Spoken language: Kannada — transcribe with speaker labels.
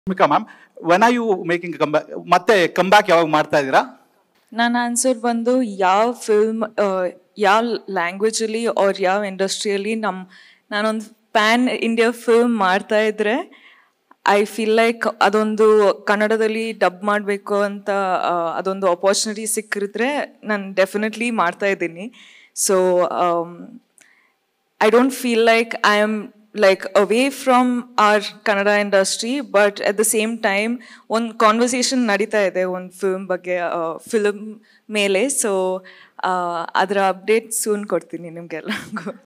Speaker 1: Bhoomika ma'am when are you making comeback ಮತ್ತೆ ಕಂಬ್ಯಾಕ್ ಯಾವಾಗ ಮಾಡ್ತಾ ಇದ್ದೀರಾ
Speaker 2: ನನ್ನ ಆನ್ಸರ್ ಬಂದು ಯಾವ ಫಿಲ್ಮ್ ಯಾವ ಲ್ಯಾಂಗ್ವೇಜಲ್ಲಿ ಅವ್ರ ಯಾವ ಇಂಡಸ್ಟ್ರಿಯಲ್ಲಿ ನಮ್ಮ ನಾನೊಂದು ಪ್ಯಾನ್ ಇಂಡಿಯಾ ಫಿಲ್ಮ್ ಮಾಡ್ತಾ ಇದ್ರೆ ಐ ಫೀಲ್ ಲೈಕ್ ಅದೊಂದು ಕನ್ನಡದಲ್ಲಿ ಡಬ್ ಮಾಡಬೇಕು ಅಂತ ಆ, ಅದೊಂದು ಅಪಾರ್ಚುನಿಟಿ ಸಿಕ್ಕಿದ್ರೆ ನಾನು ಡೆಫಿನೆಟ್ಲಿ ಮಾಡ್ತಾ ಇದ್ದೀನಿ so I don't feel like I am like away from our Kannada industry, but at the same time, ಒಂದು ಕಾನ್ವರ್ಸೇಷನ್ ನಡೀತಾ ಇದೆ ಒಂದು ಫಿಲ್ಮ್ ಬಗ್ಗೆ ಫಿಲ್ಮ್ ಮೇಲೆ ಸೊ ಅದರ ಅಪ್ಡೇಟ್ ಸೂನ್ ಕೊಡ್ತೀನಿ ನಿಮಗೆಲ್ಲ